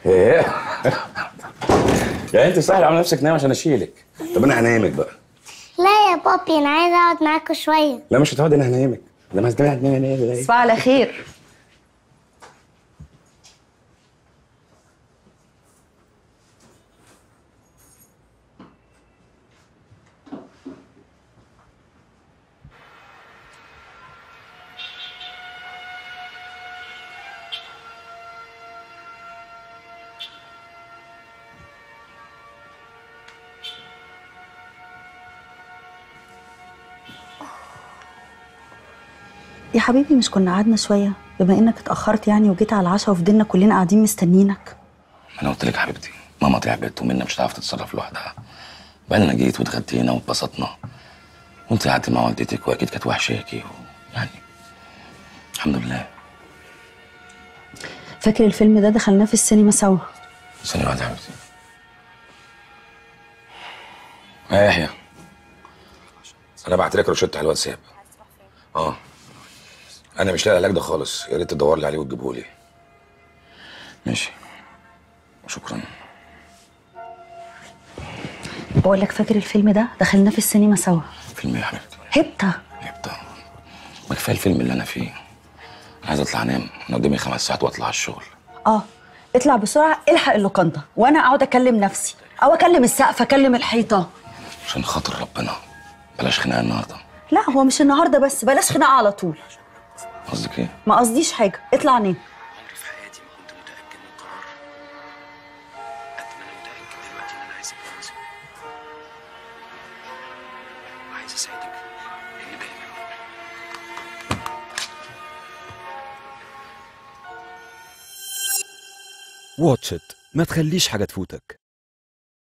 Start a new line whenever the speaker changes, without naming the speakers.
ايه يعني انت صاحي عامله نفسك نايم عشان اشيلك طب انا هنامك بقى
لا يا بابي انا عايزه اقعد معاكوا شويه
لا مش هتقعد انا هنامك ده ما هتنام هتنام هنام
تصبح على خير يا حبيبي مش كنا قعدنا شويه بما انك اتاخرت يعني وجيت على العشاء وفضلنا كلنا قاعدين مستنيينك
انا قلت لك يا حبيبتي ماما تعبت ومنى مش هتعرف تتصرف لوحدها بعدين انا جيت واتغدينا واتبسطنا وانت قعدتي مع والدتك واكيد كانت وحشاكي و... يعني الحمد لله
فاكر الفيلم ده دخلناه في السينما سوا
ثانية واحدة يا حبيبتي يا يحيى انا بعت لك روشته على الواتساب اه انا مش لاقي العلاج ده خالص يا ريت تدور لي عليه وتجيبه لي ماشي شكرا
بقول لك فاكر الفيلم ده دخلناه في السينما سوا
فيلم ايه يا حبيبتي
هبته
هبته ما كفايه الفيلم اللي انا فيه عايز اطلع انام انا قدامي خمس ساعات واطلع على الشغل
اه اطلع بسرعه الحق اللوكاندا وانا اقعد اكلم نفسي او اكلم السقف اكلم الحيطه
عشان خاطر ربنا بلاش خناقه النهارده
لا هو مش النهارده بس بلاش خناقه على طول
قصدك ايه
ما قصديش حاجه اطلع نام
عمري في حياتي ما كنت متأكد من قرار قد ما أنا متأكد دلوقتي إن أنا عايز أتجوزك وعايز أساعدك لأن دايما
واتش إت ما تخليش حاجة تفوتك